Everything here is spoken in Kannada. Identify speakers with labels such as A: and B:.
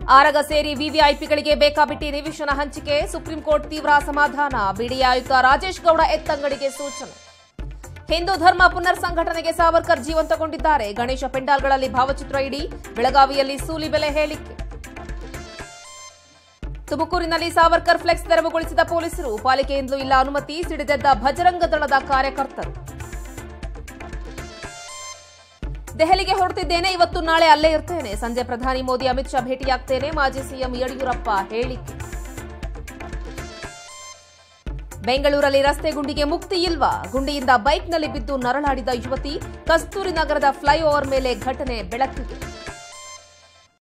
A: ಆರಗ ಸೇರಿ ವಿವಿಐಪಿಗಳಿಗೆ ಬೇಕಾಬಿಟ್ಟಿ ನಿವೇಶನ ಹಂಚಿಕೆ ಸುಪ್ರೀಂ ಕೋರ್ಟ್ ತೀವ್ರ ಅಸಮಾಧಾನ ಬಿಡಿ ಆಯುಕ್ತ ರಾಜೇಶ್ ಗೌಡ ಎತ್ತಂಗಡಿಗೆ ಸೂಚನೆ ಹಿಂದೂ ಧರ್ಮ ಪುನರ್ ಸಂಘಟನೆಗೆ ಸಾವರ್ಕರ್ ಜೀವಂತಗೊಂಡಿದ್ದಾರೆ ಗಣೇಶ ಪೆಂಡಾಲ್ಗಳಲ್ಲಿ ಭಾವಚಿತ್ರ ಇಡಿ ಬೆಳಗಾವಿಯಲ್ಲಿ ಸೂಲಿಬೆಲೆ ಹೇಳಿಕೆ ತುಮಕೂರಿನಲ್ಲಿ ಸಾವರ್ಕರ್ ಫ್ಲೆಕ್ಸ್ ತೆರವುಗೊಳಿಸಿದ ಪೊಲೀಸರು ಪಾಲಿಕೆಯಿಂದಲೂ ಇಲ್ಲ ಅನುಮತಿ ಸಿಡಿದೆದ್ದ ಭಜರಂಗ ದಳದ ಕಾರ್ಯಕರ್ತರು ದೆಹಲಿಗೆ ಹೊರಟಿದ್ದೇನೆ ಇವತ್ತು ನಾಳೆ ಅಲ್ಲೇ ಇರ್ತೇನೆ ಸಂಜೆ ಪ್ರಧಾನಿ ಮೋದಿ ಅಮಿತ್ ಶಾ ಭೇಟಿಯಾಗ್ತೇನೆ ಮಾಜಿ ಸಿಎಂ ಯಡಿಯೂರಪ್ಪ ಹೇಳಿಕೆ ಬೆಂಗಳೂರಲ್ಲಿ ರಸ್ತೆ ಗುಂಡಿಗೆ ಮುಕ್ತಿ ಇಲ್ವಾ ಗುಂಡಿಯಿಂದ ಬೈಕ್ನಲ್ಲಿ ಬಿದ್ದು ನರಳಾಡಿದ ಯುವತಿ ಕಸ್ತೂರಿ ನಗರದ ಫ್ಲೈಓವರ್ ಮೇಲೆ ಘಟನೆ ಬೆಳಕಿಗೆ